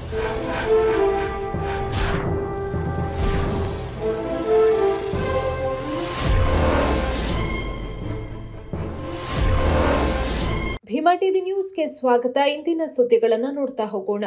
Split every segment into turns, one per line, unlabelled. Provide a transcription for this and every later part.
Bima TV ನ್ಯೂಸ್ಗೆ ಸ್ವಾಗತ ಇಂದಿನ ಸುದ್ದಿಗಳನ್ನು ನೋಡ್ತಾ ಹೋಗೋಣ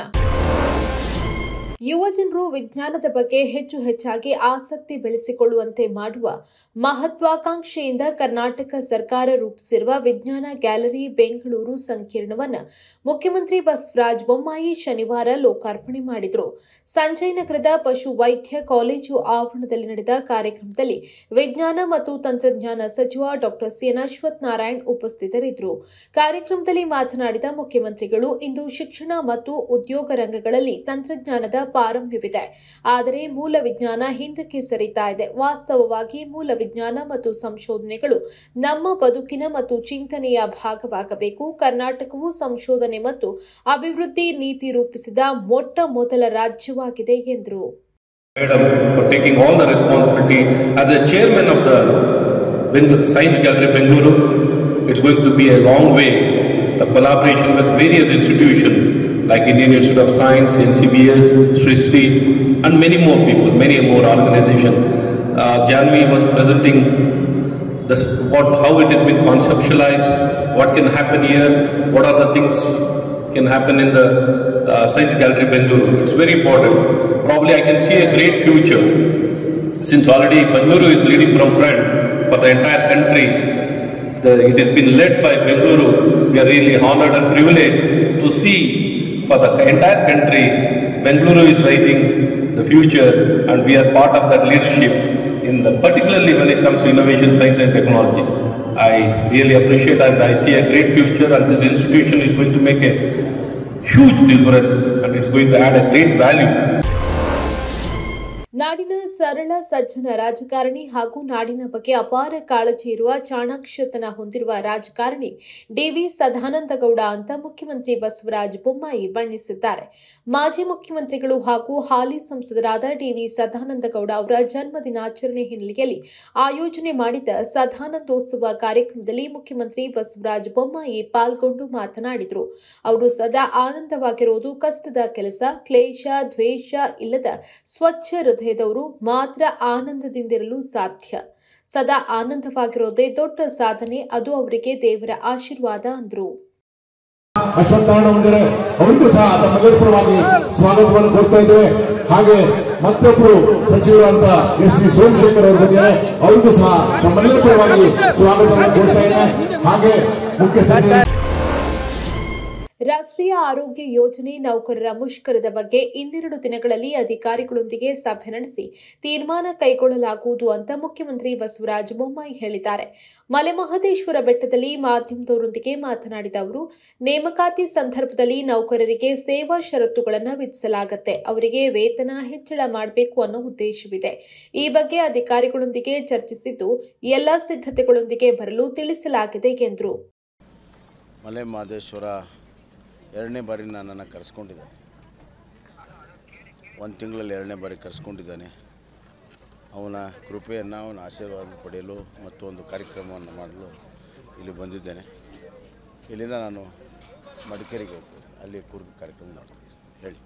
ಯುವ ಜನರು ವಿಜ್ಞಾನದ ಬಗ್ಗೆ ಹೆಚ್ಚು ಹೆಚ್ಚಾಗಿ ಆಸಕ್ತಿ ಬೆಳೆಸಿಕೊಳ್ಳುವಂತೆ ಮಾಡುವ ಮಹತ್ವಾಕಾಂಕ್ಷೆಯಿಂದ ಕರ್ನಾಟಕ ಸರ್ಕಾರ ರೂಪಿಸಿರುವ ವಿಜ್ಞಾನ ಗ್ಯಾಲರಿ ಬೆಂಗಳೂರು ಸಂಕೀರ್ಣವನ್ನು ಮುಖ್ಯಮಂತ್ರಿ ಬಸವರಾಜ ಬೊಮ್ಮಾಯಿ ಶನಿವಾರ ಲೋಕಾರ್ಪಣೆ ಮಾಡಿದರು ಸಂಜಯ್ ನಗರದ ಪಶು ವೈದ್ಯ ಕಾಲೇಜು ಆವರಣದಲ್ಲಿ ನಡೆದ ಕಾರ್ಯಕ್ರಮದಲ್ಲಿ ವಿಜ್ಞಾನ ಮತ್ತು ತಂತ್ರಜ್ಞಾನ ಸಚಿವ ಡಾ ಸಿಎನ್ ಅಶ್ವಥ್ ನಾರಾಯಣ್ ಉಪಸ್ಥಿತರಿದ್ದರು ಕಾರ್ಯಕ್ರಮದಲ್ಲಿ ಮಾತನಾಡಿದ ಮುಖ್ಯಮಂತ್ರಿಗಳು ಇಂದು ಶಿಕ್ಷಣ ಮತ್ತು ಉದ್ಯೋಗ ರಂಗಗಳಲ್ಲಿ ತಂತ್ರಜ್ಞಾನದ ಪಾರಮ್ಯವಿದೆ ಆದರೆ ಮೂಲ ವಿಜ್ಞಾನ ಹಿಂದಕ್ಕೆ ಸರಿತಾ ಇದೆ ವಾಸ್ತವವಾಗಿ ಮೂಲ ವಿಜ್ಞಾನ ಮತ್ತು ಸಂಶೋಧನೆಗಳು ನಮ್ಮ ಬದುಕಿನ ಮತ್ತು ಚಿಂತನೆಯ ಭಾಗವಾಗಬೇಕು ಕರ್ನಾಟಕವು ಸಂಶೋಧನೆ ಮತ್ತು ಅಭಿವೃದ್ಧಿ ನೀತಿ ರೂಪಿಸಿದ ಮೊಟ್ಟ ಮೊದಲ ರಾಜ್ಯವಾಗಿದೆ ಎಂದರು
Madam, for taking all the responsibility as a chairman of the Ben- Science Gallery Bengaluru. It's going to be a long way. The collaboration with various institutions like Indian Institute of Science, NCBS, Srishti, and many more people, many more organizations. Uh, Janvi was presenting this, what, how it has been conceptualized, what can happen here, what are the things can happen in the uh, Science Gallery Bengaluru. It's very important. Probably I can see a great future since already Bengaluru is leading from front for the entire country. The, it has been led by Bengaluru. We are really honored and privileged to see for the entire country Bengaluru is writing the future and we are part of that leadership in the, particularly when it comes to innovation, science and technology. I really appreciate and I see a great future and this institution is going to make a huge difference and it's going to add a great value
ನಾಡಿನ ಸರಳ ಸಜ್ಜನ ರಾಜಕಾರಣಿ ಹಾಗೂ ನಾಡಿನ ಬಗ್ಗೆ ಅಪಾರ ಕಾಳಜಿ ಇರುವ ಚಾಣಾಕ್ಷತನ ಹೊಂದಿರುವ ರಾಜಕಾರಣಿ ಡಿವಿ ಸದಾನಂದಗೌಡ ಅಂತ ಮುಖ್ಯಮಂತ್ರಿ ಬಸವರಾಜ ಬೊಮ್ಮಾಯಿ ಬಣ್ಣಿಸಿದ್ದಾರೆ ಮಾಜಿ ಮುಖ್ಯಮಂತ್ರಿಗಳು ಹಾಗೂ ಹಾಲಿ ಸಂಸದರಾದ ಡಿವಿ ಸದಾನಂದಗೌಡ ಅವರ ಜನ್ಮ ದಿನಾಚರಣೆ ಹಿನ್ನೆಲೆಯಲ್ಲಿ ಆಯೋಜನೆ ಮಾಡಿದ ಸದಾನಂದೋತ್ಸವ ಕಾರ್ಯಕ್ರಮದಲ್ಲಿ ಮುಖ್ಯಮಂತ್ರಿ ಬಸವರಾಜ ಬೊಮ್ಮಾಯಿ ಪಾಲ್ಗೊಂಡು ಮಾತನಾಡಿದರು ಅವರು ಸದಾ ಆನಂದವಾಗಿರುವುದು ಕಷ್ಟದ ಕೆಲಸ ಕ್ಲೇಶ ದ್ವೇಷ ಇಲ್ಲದ ಸ್ವಚ್ಛ ಹೃದಯದವರು ಮಾತ್ರ ಆನಂದದಿಂದಿರಲು ಸಾಧ್ಯ ಸದಾ ಆನಂದವಾಗಿರೋದೇ ದೊಡ್ಡ ಸಾಧನೆ ಅದು ಅವರಿಗೆ ದೇವರ ಆಶೀರ್ವಾದ ಅಂದ್ರು
ಅಶ್ವತ್ಥನಾರಾಯಣ ಹೊಂದಿರೆ ಅವರಿಗೂ ಸಹ ತಮ್ಮೆಲ್ಲರ ಪರವಾಗಿ ಸ್ವಾಗತವನ್ನು ಕೊಡ್ತಾ ಇದ್ದೇವೆ ಹಾಗೆ ಮತ್ತೊಬ್ಬರು ಸಚಿವರಾದಂತ ಎಸ್ ಸಿ ಸೋಮಶೇಖರ್ ಅವರು ಬಂದಿದ್ದಾರೆ ಅವರಿಗೂ ಸಹ ತಮ್ಮೆಲ್ಲರ ಪರವಾಗಿ ಸ್ವಾಗತವನ್ನು ಕೊಡ್ತಾ ಇದ್ದೇನೆ ಹಾಗೆ ಮುಖ್ಯ ಸಚಿವ
ರಾಷ್ಟ್ರೀಯ ಆರೋಗ್ಯ ಯೋಜನೆ ನೌಕರರ ಮುಷ್ಕರದ ಬಗ್ಗೆ ಇನ್ನೆರಡು ದಿನಗಳಲ್ಲಿ ಅಧಿಕಾರಿಗಳೊಂದಿಗೆ ಸಭೆ ನಡೆಸಿ ತೀರ್ಮಾನ ಕೈಗೊಳ್ಳಲಾಗುವುದು ಅಂತ ಮುಖ್ಯಮಂತ್ರಿ ಬಸವರಾಜ ಬೊಮ್ಮಾಯಿ ಹೇಳಿದ್ದಾರೆ ಮಲೆಮಹದೇಶ್ವರ ಬೆಟ್ಟದಲ್ಲಿ ಮಾಧ್ಯಮದವರೊಂದಿಗೆ ಮಾತನಾಡಿದ ಅವರು ನೇಮಕಾತಿ ಸಂದರ್ಭದಲ್ಲಿ ನೌಕರರಿಗೆ ಸೇವಾ ಷರತ್ತುಗಳನ್ನು ವಿಧಿಸಲಾಗುತ್ತೆ ಅವರಿಗೆ ವೇತನ ಹೆಚ್ಚಳ ಮಾಡಬೇಕು ಅನ್ನೋ ಉದ್ದೇಶವಿದೆ ಈ ಬಗ್ಗೆ ಅಧಿಕಾರಿಗಳೊಂದಿಗೆ ಚರ್ಚಿಸಿದ್ದು ಎಲ್ಲ ಸಿದ್ಧತೆಗಳೊಂದಿಗೆ ಬರಲು ತಿಳಿಸಲಾಗಿದೆ ಎಂದರು
ಮಲೆ ಮಹದೇಶ್ವರ ಎರಡನೇ ಬಾರಿ ನನ್ನನ್ನು ಕರೆಸ್ಕೊಂಡಿದ್ದಾನೆ ಒಂದು ತಿಂಗಳಲ್ಲಿ ಎರಡನೇ ಬಾರಿ ಕರೆಸ್ಕೊಂಡಿದ್ದಾನೆ ಅವನ ಕೃಪೆಯನ್ನು ಅವನ ಆಶೀರ್ವಾದ ಪಡೆಯಲು ಮತ್ತು ಒಂದು ಕಾರ್ಯಕ್ರಮವನ್ನು ಮಾಡಲು ಇಲ್ಲಿ ಬಂದಿದ್ದೇನೆ ಇಲ್ಲಿಂದ ನಾನು ಮಡಿಕೇರಿಗೆ ಹೋಗ್ತೇನೆ ಅಲ್ಲಿ ಕುರ್ಗ ಕಾರ್ಯಕ್ರಮ ಮಾಡ್ತೀನಿ ಹೇಳಿ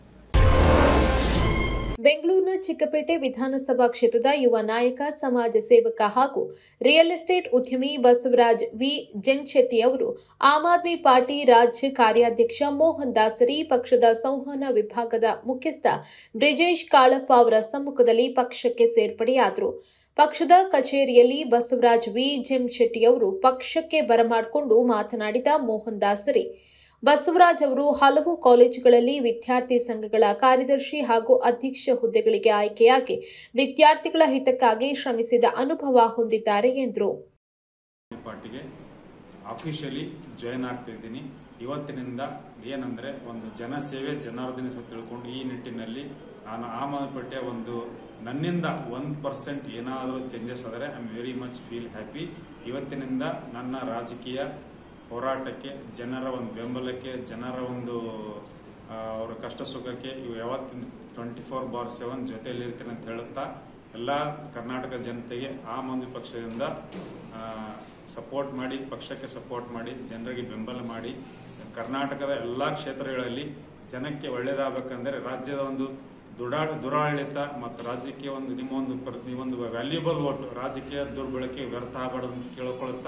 ಬೆಂಗಳೂರಿನ ಚಿಕ್ಕಪೇಟೆ ವಿಧಾನಸಭಾ ಕ್ಷೇತ್ರದ ಯುವ ನಾಯಕ ಸಮಾಜ ಸೇವಕ ಹಾಗೂ ರಿಯಲ್ ಎಸ್ಟೇಟ್ ಉದ್ಯಮಿ ಬಸವರಾಜ್ ವಿ ಜೆನ್ಶೆಟ್ಟಿ ಅವರು ಆಮ್ ಆದ್ಮಿ ಪಾರ್ಟಿ ರಾಜ್ಯ ಕಾರ್ಯಾಧ್ಯಕ್ಷ ಮೋಹನ್ ದಾಸರಿ ಪಕ್ಷದ ಸಂವಹನ ವಿಭಾಗದ ಮುಖ್ಯಸ್ಥ ಬ್ರಿಜೇಶ್ ಕಾಳಪ್ಪ ಅವರ ಸಮ್ಮುಖದಲ್ಲಿ ಪಕ್ಷಕ್ಕೆ ಸೇರ್ಪಡೆಯಾದರು ಪಕ್ಷದ ಕಚೇರಿಯಲ್ಲಿ ಬಸವರಾಜ್ ವಿ ಜೆಂಶೆಟ್ಟಿ ಅವರು ಪಕ್ಷಕ್ಕೆ ಬರಮಾಡಿಕೊಂಡು ಮಾತನಾಡಿದ ಮೋಹನ್ ದಾಸರಿ ಬಸವರಾಜ್ ಅವರು ಹಲವು ಕಾಲೇಜುಗಳಲ್ಲಿ ವಿದ್ಯಾರ್ಥಿ ಸಂಘಗಳ ಕಾರ್ಯದರ್ಶಿ ಹಾಗೂ ಅಧ್ಯಕ್ಷ ಹುದ್ದೆಗಳಿಗೆ ಆಯ್ಕೆಯಾಗಿ ವಿದ್ಯಾರ್ಥಿಗಳ ಹಿತಕ್ಕಾಗಿ ಶ್ರಮಿಸಿದ ಅನುಭವ ಹೊಂದಿದ್ದಾರೆ ಎಂದರು
ಪಾರ್ಟಿಗೆ ಅಫಿಷಿಯಲಿ ಜಾಯಿನ್ ಆಗ್ತಾ ಇದ್ದೀನಿ ಇವತ್ತಿನಿಂದ ಏನಂದ್ರೆ ಒಂದು ಜನಸೇವೆ ಜನಾರ್ದನ ಸೇವೆ ತಿಳ್ಕೊಂಡು ಈ ನಿಟ್ಟಿನಲ್ಲಿ ನಾನು ಆಮ್ ಆದ್ಮಿ ಪಾರ್ಟಿಯ ಒಂದು ನನ್ನಿಂದ ಒಂದು ಪರ್ಸೆಂಟ್ ಏನಾದರೂ ಚೇಂಜಸ್ ಆದರೆ I am very much feel happy ಇವತ್ತಿನಿಂದ ನನ್ನ ರಾಜಕೀಯ ಹೋರಾಟಕ್ಕೆ ಜನರ ಒಂದು ಬೆಂಬಲಕ್ಕೆ ಜನರ ಒಂದು ಆ, ಅವರ ಕಷ್ಟ ಸುಖಕ್ಕೆ ಇವು ಯಾವತ್ತಿನ ಟ್ವೆಂಟಿ ಫೋರ್ ಬಾರ್ ಸೆವೆನ್ ಜೊತೆಯಲ್ಲಿ ಇರ್ತೀನಿ ಅಂತ ಹೇಳುತ್ತಾ ಎಲ್ಲ ಕರ್ನಾಟಕ ಜನತೆಗೆ ಆಮ್ ಆದ್ಮಿ ಪಕ್ಷದಿಂದ ಸಪೋರ್ಟ್ ಮಾಡಿ ಪಕ್ಷಕ್ಕೆ ಸಪೋರ್ಟ್ ಮಾಡಿ ಜನರಿಗೆ ಬೆಂಬಲ ಮಾಡಿ ಕರ್ನಾಟಕದ ಎಲ್ಲ ಕ್ಷೇತ್ರಗಳಲ್ಲಿ ಜನಕ್ಕೆ ಒಳ್ಳೇದಾಗಬೇಕಂದ್ರೆ ರಾಜ್ಯದ ಒಂದು ದುಡಾಡ ದುರಾಡಳಿತ ಮತ್ತು ರಾಜ್ಯಕ್ಕೆ ಒಂದು ನಿಮ್ಮ ಒಂದು ಪ್ರ- ನೀವೊಂದು ವ್ಯಾಲ್ಯೂಬಲ್ ಓಟ್ ರಾಜಕೀಯ ದುರ್ಬಳಕೆ ವ್ಯರ್ಥ ಆಗಬಾರ್ದು ಅಂತ ಕೇಳ್ಕೊಳ್ತಾ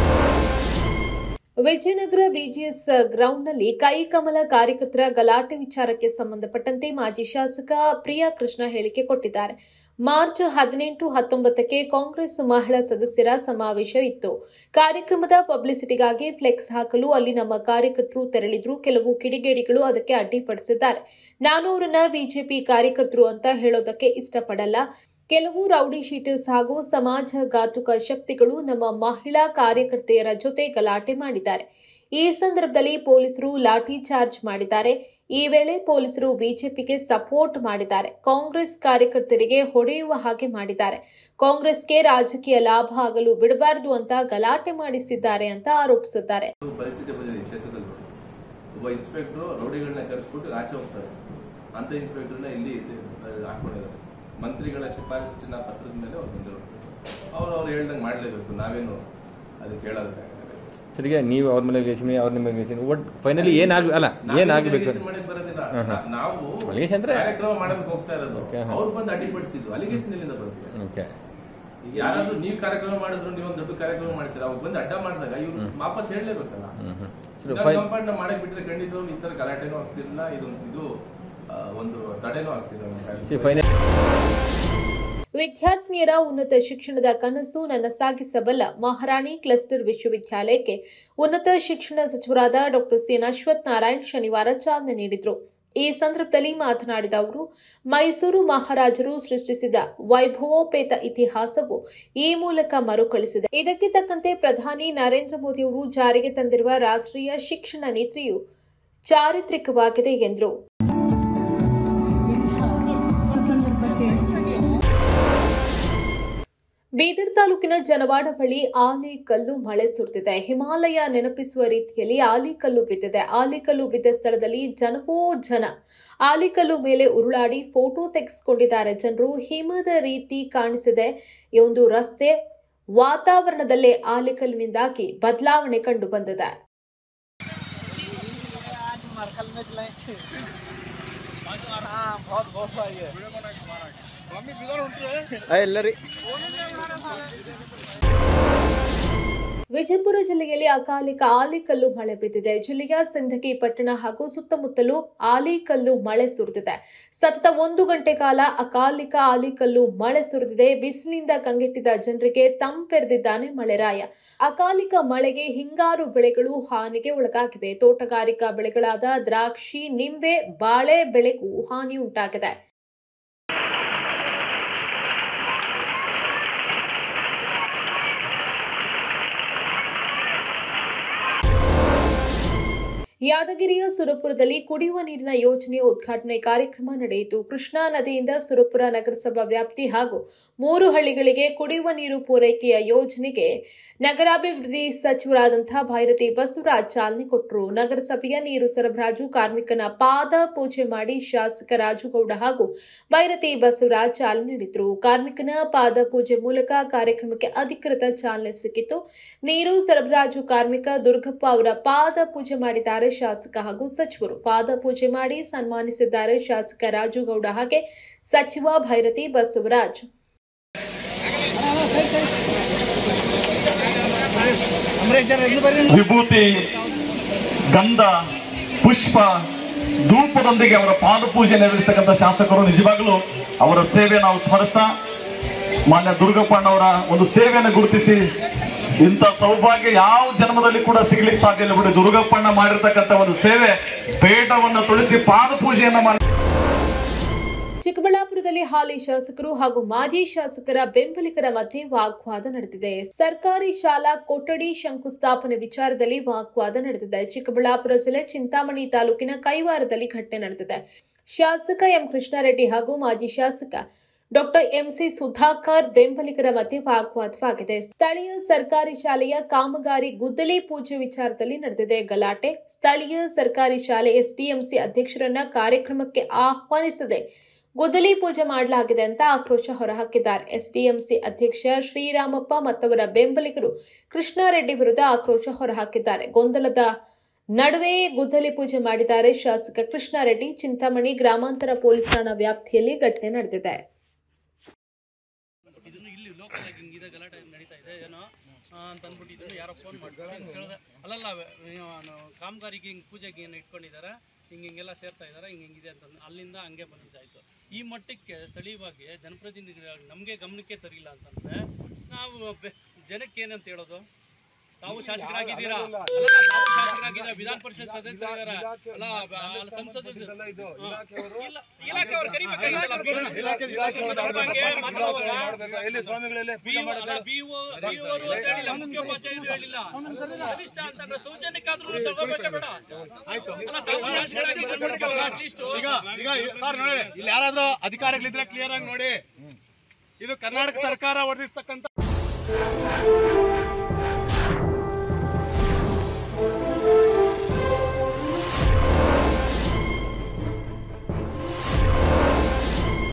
ವಿಜಯನಗರ ಬಿಜಿಎಸ್ ಗ್ರೌಂಡ್ನಲ್ಲಿ ಕೈಕಮಲ ಕಾರ್ಯಕರ್ತರ ಗಲಾಟೆ ವಿಚಾರಕ್ಕೆ ಸಂಬಂಧಪಟ್ಟಂತೆ ಮಾಜಿ ಶಾಸಕ ಪ್ರಿಯಾ ಕೃಷ್ಣ ಹೇಳಿಕೆ ಕೊಟ್ಟಿದ್ದಾರೆ ಮಾರ್ಚ್ ಹದಿನೆಂಟು ಹತ್ತೊಂಬತ್ತಕ್ಕೆ ಕಾಂಗ್ರೆಸ್ ಮಹಿಳಾ ಸದಸ್ಯರ ಸಮಾವೇಶ ಇತ್ತು ಕಾರ್ಯಕ್ರಮದ ಪಬ್ಲಿಸಿಟಿಗಾಗಿ ಫ್ಲೆಕ್ಸ್ ಹಾಕಲು ಅಲ್ಲಿ ನಮ್ಮ ಕಾರ್ಯಕರ್ತರು ತೆರಳಿದ್ರು ಕೆಲವು ಕಿಡಿಗೇಡಿಗಳು ಅದಕ್ಕೆ ಅಡ್ಡಿಪಡಿಸಿದ್ದಾರೆ ನಾನು ಅವರನ್ನ ಬಿಜೆಪಿ ಕಾರ್ಯಕರ್ತರು ಅಂತ ಹೇಳೋದಕ್ಕೆ ಇಷ್ಟಪಡಲ್ಲ ಕೆಲವು ರೌಡಿ ಶೀಟರ್ಸ್ ಹಾಗೂ ಸಮಾಜಘಾತುಕ ಶಕ್ತಿಗಳು ನಮ್ಮ ಮಹಿಳಾ ಕಾರ್ಯಕರ್ತೆಯರ ಜೊತೆ ಗಲಾಟೆ ಮಾಡಿದ್ದಾರೆ ಈ ಸಂದರ್ಭದಲ್ಲಿ ಪೊಲೀಸರು ಲಾಠಿ ಚಾರ್ಜ್ ಮಾಡಿದ್ದಾರೆ ಈ ವೇಳೆ ಪೊಲೀಸರು ಬಿಜೆಪಿಗೆ ಸಪೋರ್ಟ್ ಮಾಡಿದ್ದಾರೆ ಕಾಂಗ್ರೆಸ್ ಕಾರ್ಯಕರ್ತರಿಗೆ ಹೊಡೆಯುವ ಹಾಗೆ ಮಾಡಿದ್ದಾರೆ ಕಾಂಗ್ರೆಸ್ಗೆ ರಾಜಕೀಯ ಲಾಭ ಆಗಲು ಬಿಡಬಾರದು ಅಂತ ಗಲಾಟೆ ಮಾಡಿಸಿದ್ದಾರೆ ಅಂತ ಆರೋಪಿಸಿದ್ದಾರೆ
ಒಂದು ಪರಿಸ್ಥಿತಿ ಬಂದಿದೆ ಈ ಕ್ಷೇತ್ರದಲ್ಲಿ ಒಬ್ಬ ಇನ್ಸ್ಪೆಕ್ಟರ್ ರೌಡಿಗಳನ್ನ ಕರೆಸ್ಬಿಟ್ಟು ಆಚೆ ಹೋಗ್ತಾರೆ ಅಂತ ಇನ್ಸ್ಪೆಕ್ಟರ್ನ ಇಲ್ಲಿ ಸೆ- ಹಾಕೊಂಡಿದ್ದಾರೆ ಮಂತ್ರಿಗಳ ಶಿಫಾರಸಿನ ಪತ್ರದ ಮೇಲೆ ಅವ್ರು ಬಂದಿರೋದು ಅವ್ರು ಅವ್ರು ಹೇಳ್ದಂಗೆ ಮಾಡಲೇಬೇಕು ನಾವೇನು ಅದಕ್ಕೆ ಹೇಳೋದಕ್ಕಾಗಲ್ಲ
ಸರಿಗೆ ನೀವು ಅವ್ರ ಮೇಲೆ ಗೆಲ್ಸಿನಿ ಅವ್ರ ನಿಮ್ಮ ಗೆಲ್ಸಿನಿ ಒಟ್ ಫೈನಲಿ ಏನಾಗ ಅಲ್ಲ ಏನಾಗಬೇಕು
ಅಲಿಗೇಷನ್ ಮಾಡಕ್ ಬರೋದಿಲ್ಲ
ಹಾ, ಹಾ.
ನಾ- ನಾವು
Allegation ಅಂದ್ರೆ-
ಕಾರ್ಯಕ್ರಮ ಮಾಡೋದಕ್ಕೆ ಹೋಗ್ತಾ ಇರೋದು
Okay, ಹಾ.
ಅವ್ರು ಬಂದು ಅಡ್ಡಿಪಡಿಸಿದ್ದು ಅಲಿಗೇಷನ್ ಎಲ್ಲಿಂದ ಬರುತ್ತೆ
ಓಕೆ
ಈಗ ಯಾರಾದ್ರೂ ನೀವು ಕಾರ್ಯಕ್ರಮ ಮಾಡಿದ್ರು ನೀವು ಒಂದು ದೊಡ್ಡ ಕಾರ್ಯಕ್ರಮ ಮಾಡ್ತೀರಾ ಅವಾಗ ಬಂದು ಅಡ್ಡ ಮಾಡಿದಾಗ ಇವ್ರು ವಾಪಸ್ ಹೇಳಲೇಬೇಕಲ್ಲ
ಹ್ಮ್ ಹ್ಮ್ ಸರಿ ಫೈನ್
ಕಂಪೌಂಡ್ ಮಾಡಕ್ ಬಿಟ್ರೆ ಖಂಡಿತವಾಗ್ಲೂ ಈ ತರ ಗಲಾಟೆನೂ ಆಗ್ತಿರಲಿಲ್ಲ ಇದೊಂದು ಇದು ಆ, ಒಂದು ತಡೆನೂ ಆಗ್ತಿರಲಿಲ್ಲ
ಸಿ ಫೈನಲ್
ವಿದ್ಯಾರ್ಥಿನಿಯರ ಉನ್ನತ ಶಿಕ್ಷಣದ ಕನಸು ನನ್ನ ಸಾಗಿಸಬಲ್ಲ ಮಹಾರಾಣಿ ಕ್ಲಸ್ಟರ್ ವಿಶ್ವವಿದ್ಯಾಲಯಕ್ಕೆ ಉನ್ನತ ಶಿಕ್ಷಣ ಸಚಿವರಾದ ಡಾಕ್ಟರ್ ಸಿ ಅಶ್ವಥ್ ನಾರಾಯಣ್ ಶನಿವಾರ ಚಾಲನೆ ನೀಡಿದರು ಈ ಸಂದರ್ಭದಲ್ಲಿ ಮಾತನಾಡಿದ ಅವರು ಮೈಸೂರು ಮಹಾರಾಜರು ಸೃಷ್ಟಿಸಿದ ವೈಭವೋಪೇತ ಇತಿಹಾಸವು ಈ ಮೂಲಕ ಮರುಕಳಿಸಿದೆ ಇದಕ್ಕೆ ತಕ್ಕಂತೆ ಪ್ರಧಾನಿ ನರೇಂದ್ರ ಮೋದಿ ಅವರು ಜಾರಿಗೆ ತಂದಿರುವ ರಾಷ್ಟ್ರೀಯ ಶಿಕ್ಷಣ ನೀತಿಯು ಚಾರಿತ್ರಿಕವಾಗಿದೆ ಎಂದರು ಬೀದರ್ ತಾಲೂಕಿನ ಜನವಾಡ ಬಳಿ ಆಲಿಕಲ್ಲು ಮಳೆ ಸುರಿದಿದೆ ಹಿಮಾಲಯ ನೆನಪಿಸುವ ರೀತಿಯಲ್ಲಿ ಆಲಿಕಲ್ಲು ಬಿದ್ದಿದೆ ಆಲಿಕಲ್ಲು ಬಿದ್ದ ಸ್ಥಳದಲ್ಲಿ ಜನವೋ ಜನ ಆಲಿಕಲ್ಲು ಮೇಲೆ ಉರುಳಾಡಿ ಫೋಟೋ ತೆಗೆಸಿಕೊಂಡಿದ್ದಾರೆ ಜನರು ಹಿಮದ ರೀತಿ ಕಾಣಿಸಿದೆ ಈ ಒಂದು ರಸ್ತೆ ವಾತಾವರಣದಲ್ಲೇ ಆಲಿಕಲ್ಲಿನಿಂದಾಗಿ ಬದಲಾವಣೆ ಕಂಡು ಬಂದಿದೆ
ಎಲ್ಲರಿ
ವಿಜಯಪುರ ಜಿಲ್ಲೆಯಲ್ಲಿ ಅಕಾಲಿಕ ಆಲಿಕಲ್ಲು ಮಳೆ ಬಿದ್ದಿದೆ ಜಿಲ್ಲೆಯ ಸಿಂದಗಿ ಪಟ್ಟಣ ಹಾಗೂ ಸುತ್ತಮುತ್ತಲೂ ಆಲಿಕಲ್ಲು ಮಳೆ ಸುರಿದಿದೆ ಸತತ ಒಂದು ಗಂಟೆ ಕಾಲ ಅಕಾಲಿಕ ಆಲಿಕಲ್ಲು ಮಳೆ ಸುರಿದಿದೆ ಬಿಸಿಲಿಂದ ಕಂಗೆಟ್ಟಿದ್ದ ಜನರಿಗೆ ತಂಪೆರೆದಿದ್ದಾನೆ ಮಳೆರಾಯ ಅಕಾಲಿಕ ಮಳೆಗೆ ಹಿಂಗಾರು ಬೆಳೆಗಳು ಹಾನಿಗೆ ಒಳಗಾಗಿವೆ ತೋಟಗಾರಿಕಾ ಬೆಳೆಗಳಾದ ದ್ರಾಕ್ಷಿ ನಿಂಬೆ ಬಾಳೆ ಬೆಳೆಗೂ ಹಾನಿ ಉಂಟಾಗಿದೆ ಯಾದಗಿರಿಯ ಸುರಪುರದಲ್ಲಿ ಕುಡಿಯುವ ನೀರಿನ ಯೋಜನೆಯ ಉದ್ಘಾಟನೆ ಕಾರ್ಯಕ್ರಮ ನಡೆಯಿತು ಕೃಷ್ಣಾ ನದಿಯಿಂದ ಸುರಪುರ ನಗರಸಭಾ ವ್ಯಾಪ್ತಿ ಹಾಗೂ ಮೂರು ಹಳ್ಳಿಗಳಿಗೆ ಕುಡಿಯುವ ನೀರು ಪೂರೈಕೆಯ ಯೋಜನೆಗೆ ನಗರಾಭಿವೃದ್ಧಿ ಸಚಿವರಾದಂತಹ ಭೈರತಿ ಬಸವರಾಜ್ ಚಾಲನೆ ಕೊಟ್ಟರು ನಗರಸಭೆಯ ನೀರು ಸರಬರಾಜು ಕಾರ್ಮಿಕನ ಪಾದ ಪೂಜೆ ಮಾಡಿ ಶಾಸಕ ರಾಜುಗೌಡ ಹಾಗೂ ಭೈರತಿ ಬಸವರಾಜ್ ಚಾಲನೆ ನೀಡಿದ್ರು ಕಾರ್ಮಿಕನ ಪಾದ ಪೂಜೆ ಮೂಲಕ ಕಾರ್ಯಕ್ರಮಕ್ಕೆ ಅಧಿಕೃತ ಚಾಲನೆ ಸಿಕ್ಕಿತು ನೀರು ಸರಬರಾಜು ಕಾರ್ಮಿಕ ದುರ್ಗಪ್ಪ ಅವರ ಪಾದ ಪೂಜೆ ಮಾಡಿದ್ದಾರೆ ಶಾಸಕ ಹಾಗೂ ಸಚಿವರು ಪಾದ ಪೂಜೆ ಮಾಡಿ ಸನ್ಮಾನಿಸಿದ್ದಾರೆ ಶಾಸಕ ರಾಜುಗೌಡ ಹಾಗೆ ಸಚಿವ ಭೈರತಿ ಬಸವರಾಜ್
ವಿಭೂತಿ ಗಂಧ ಪುಷ್ಪ ಧೂಪದೊಂದಿಗೆ ಅವರ ಪಾದಪೂಜೆ ನೆರವೇರಿಸ್ತಕ್ಕಂಥ ಶಾಸಕರು ನಿಜವಾಗಲೂ ಅವರ ಸೇವೆ ನಾವು ಸ್ಮರಿಸ್ತಾ ಮಾನ್ಯ ದುರ್ಗಪ್ಪಣ್ಣವರ ಒಂದು ಸೇವೆಯನ್ನು ಗುರುತಿಸಿ ಇಂಥ ಸೌಭಾಗ್ಯ ಯಾವ ಜನ್ಮದಲ್ಲಿ ಕೂಡ ಸಿಗ್ಲಿಕ್ಕೆ ಸಾಧ್ಯ ಇಲ್ಲ ಬಿಡಿ ದುರ್ಗಪ್ಪಣ್ಣ ಮಾಡಿರ್ತಕ್ಕಂಥ ಒಂದು ಸೇವೆ ಪೇಟವನ್ನು ತುಳಿಸಿ ಪಾದಪೂಜೆಯನ್ನ ಮಾಡಿ
ಚಿಕ್ಕಬಳ್ಳಾಪುರದಲ್ಲಿ ಹಾಲಿ ಶಾಸಕರು ಹಾಗೂ ಮಾಜಿ ಶಾಸಕರ ಬೆಂಬಲಿಗರ ಮಧ್ಯೆ ವಾಗ್ವಾದ ನಡೆದಿದೆ ಸರ್ಕಾರಿ ಶಾಲಾ ಕೊಠಡಿ ಶಂಕುಸ್ಥಾಪನೆ ವಿಚಾರದಲ್ಲಿ ವಾಗ್ವಾದ ನಡೆದಿದೆ ಚಿಕ್ಕಬಳ್ಳಾಪುರ ಜಿಲ್ಲೆ ಚಿಂತಾಮಣಿ ತಾಲೂಕಿನ ಕೈವಾರದಲ್ಲಿ ಘಟನೆ ನಡೆದಿದೆ ಶಾಸಕ ಎಂ ಕೃಷ್ಣಾರೆಡ್ಡಿ ಹಾಗೂ ಮಾಜಿ ಶಾಸಕ ಡಾಕ್ಟರ್ ಎಂಸಿ ಸುಧಾಕರ್ ಬೆಂಬಲಿಗರ ಮಧ್ಯೆ ವಾಗ್ವಾದವಾಗಿದೆ ಸ್ಥಳೀಯ ಸರ್ಕಾರಿ ಶಾಲೆಯ ಕಾಮಗಾರಿ ಗುದ್ದಲಿ ಪೂಜೆ ವಿಚಾರದಲ್ಲಿ ನಡೆದಿದೆ ಗಲಾಟೆ ಸ್ಥಳೀಯ ಸರ್ಕಾರಿ ಶಾಲೆ ಎಸ್ಡಿಎಂಸಿ ಅಧ್ಯಕ್ಷರನ್ನ ಕಾರ್ಯಕ್ರಮಕ್ಕೆ ಆಹ್ವಾನಿಸದೆ ಗುದ್ದಲಿ ಪೂಜೆ ಮಾಡಲಾಗಿದೆ ಅಂತ ಆಕ್ರೋಶ ಹೊರಹಾಕಿದ್ದಾರೆ ಎಸ್ಡಿಎಂಸಿ ಅಧ್ಯಕ್ಷ ಶ್ರೀರಾಮಪ್ಪ ಮತ್ತವರ ಬೆಂಬಲಿಗರು ಕೃಷ್ಣಾರೆಡ್ಡಿ ವಿರುದ್ಧ ಆಕ್ರೋಶ ಹೊರಹಾಕಿದ್ದಾರೆ ಗೊಂದಲದ ನಡುವೆ ಗುದ್ದಲಿ ಪೂಜೆ ಮಾಡಿದ್ದಾರೆ ಶಾಸಕ ಕೃಷ್ಣಾರೆಡ್ಡಿ ಚಿಂತಾಮಣಿ ಗ್ರಾಮಾಂತರ ಪೊಲೀಸ್ ಠಾಣಾ ವ್ಯಾಪ್ತಿಯಲ್ಲಿ ಘಟನೆ ನಡೆದಿದೆ
ಇದನ್ನು ಇಲ್ಲಿ ಲೋಕಲ್ ಆಗಿ ಹಿಂಗಿದೆ ಗಲಾಟೆ ನಡೀತಾ ಇದೆ ಏನೋ ಆ, ಅಂತ ಅಂದ್ಬಿಟ್ಟು ಇದನ್ನು ಯಾರೋ ಫೋನ್ ಮಾಡ್ತಾರೆ ಹಿಂಗೆ ಕೇಳಿದೆ ಅಲ್ಲಲ್ಲ ಇವನು ಕಾಮಗಾರಿಗೆ ಹಿಂಗೆ ಪೂಜೆಗೆ ಏನು ಇಟ್ಕೊಂಡಿದ್ದಾರೆ ಹಿಂಗೆ ಹಿಂಗೆಲ್ಲ ಸೇರ್ತಾ ಇದ್ದಾರೆ ಹಿಂಗೆ ಹಿಂಗಿದೆ ಅಂತ ಅಂದು ಅಲ್ಲಿಂದ ಹಂಗೆ ಬಂದಿದ್ದಾಯ್ತು ಈ ಮಟ್ಟಕ್ಕೆ ಸ್ಥಳೀಯವಾಗಿ ಜನಪ್ರತಿನಿಧಿಗಳು ನಮಗೆ ಗಮನಕ್ಕೆ ತರಿಲ್ಲ ಅಂತಂದ್ರೆ ನಾವು ಬೆ- ಜನಕ್ಕೆ ಏನಂತ ಹೇಳೋದು ತಾವು ಶಾಸಕರಾಗಿದ್ದೀರಾ ಅಲ್ಲಲ್ಲ, ತಾವು ಶಾಸಕರಾಗಿದ್ದೀರಾ ವಿಧಾನ ಪರಿಷತ್ ಸದಸ್ಯರಿದ್ದಾರೆ ಅಲ್ಲ ಬ- ಅಲ್ಲ, ಸಂಸದ ಇಲ್ಲ ಇಲಾಖೆಯವರು ಕರಿಬೇಕಾಗಿತ್ತಲ್ಲ
ಎಲ್ಲಿ ಸ್ವಾಮಿಗಳಲ್ಲಿ ಈಗ ಈಗ ಸರ್ ನೋಡಿ ಇಲ್ಲಿ ಯಾರಾದ್ರೂ ಅಧಿಕಾರಿಗಳಿದ್ರೆ ಕ್ಲಿಯರ್ ಆಗಿ ನೋಡಿ ಇದು ಕರ್ನಾಟಕ ಸರ್ಕಾರ ಹೊಡೆದಿರ್ತಕ್ಕಂಥ